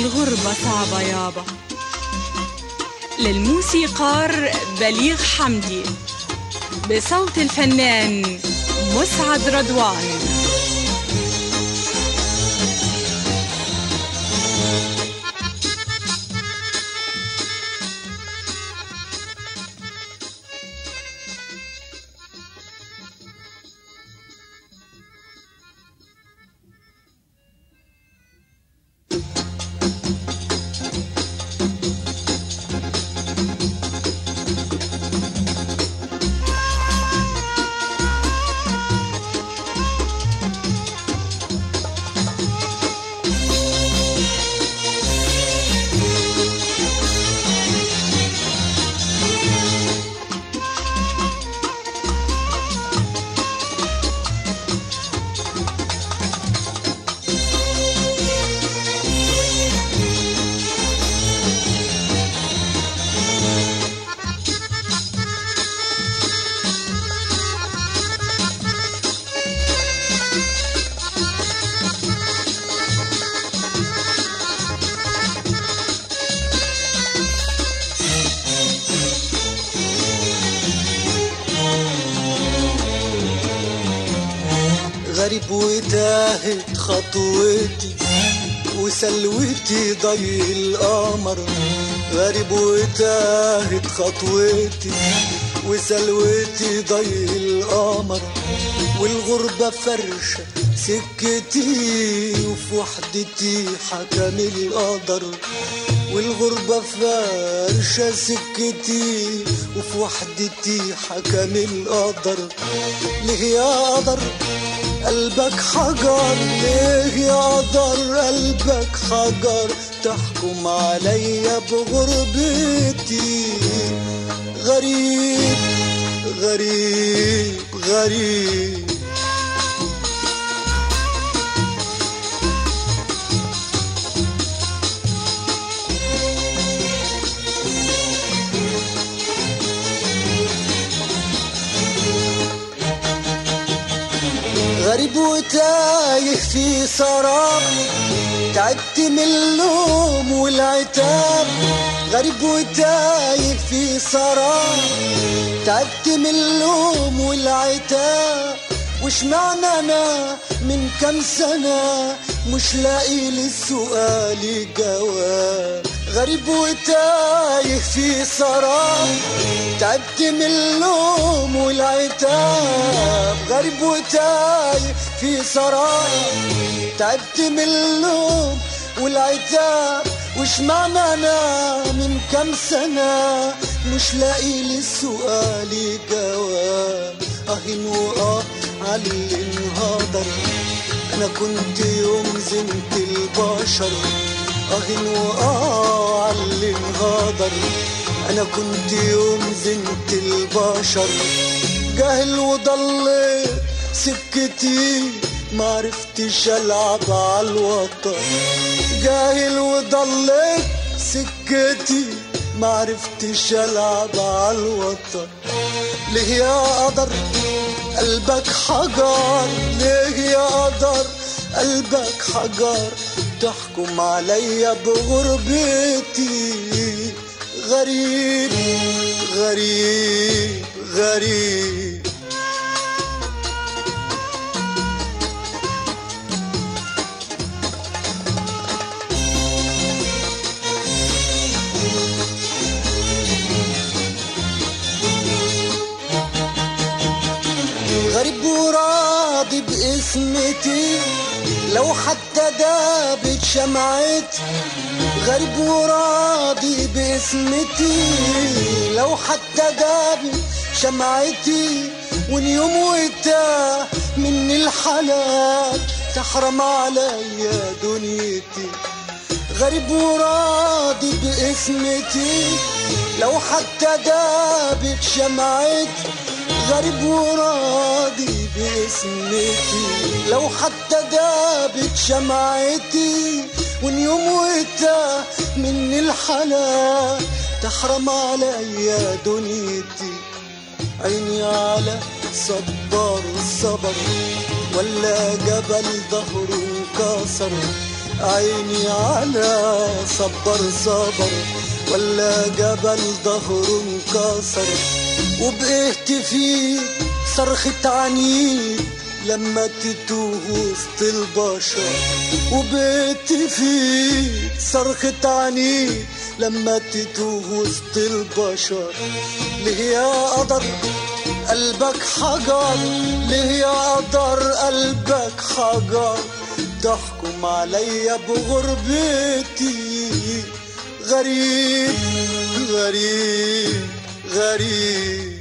الغربة صعبة يابا للموسيقار بليغ حمدي بصوت الفنان مسعد رضوان غريب وتاهت خطوتي وسلوتي ضي القمر غريب وتاهت خطوتي وسلوتي ضي القمر والغربة فرشة سكتي وفي وحدتي حكم القدر والغربة فرشة سكتي وفي وحدتي حكم القدر ليه يا قدر قلبك حجر ليه يا قدر قلبك حجر تحكم عليا بغربتي غريب غريب غريب غريب وتايه في سراب تعبت من اللوم والعتاب غريب وتايه في سراب تعبت من اللوم والعتاب وش معنى انا من كام سنة مش لاقي للسؤال جواب غريب وتايه في سراب تعبت من اللوم والعتاب غريب وتايه في سراب تعبت من اللوم والعتاب وش معنى انا من كام سنة مش لاقي للسؤال جواب اهن واه على اللي انهضر انا كنت يوم زنت البشر اهن واه على اللي انهضر انا كنت يوم زنت البشر جاهل وضليت سكتي معرفتش العب على الوتر جاهل وضليت سكتي معرفتش العب على الوتر ليه يا قدر قلبك حجر ليه يا قدر قلبك حجر تحكم عليا بغربتي غريب غريب غريب غريب وراضي باسمتي لو حتى دابت شمعتي غريب وراضي باسمتي لو حتى دابت شمعتي وان يوم وتاه من الحلال تحرم عليا دنيتي غريب وراضي باسمتي لو حتى دابت شمعتي غريب وراضي باسمتي لو حتى دابت شمعتي وان يوم وتاه من الحلال تحرم عليا دنيتي عيني على صبر الصبر ولا جبل ظهره انكسر عيني على صبر صبر ولا جبل ظهره انكسر وبقيت فيه صرخة عنيد لما تتوه وسط البشر وبقيت فيه صرخة عنيد لما تتوه وسط البشر ليه يا قدر قلبك حجر ليه يا قدر قلبك حجر تحكم عليا بغربتي غريب غريب غريب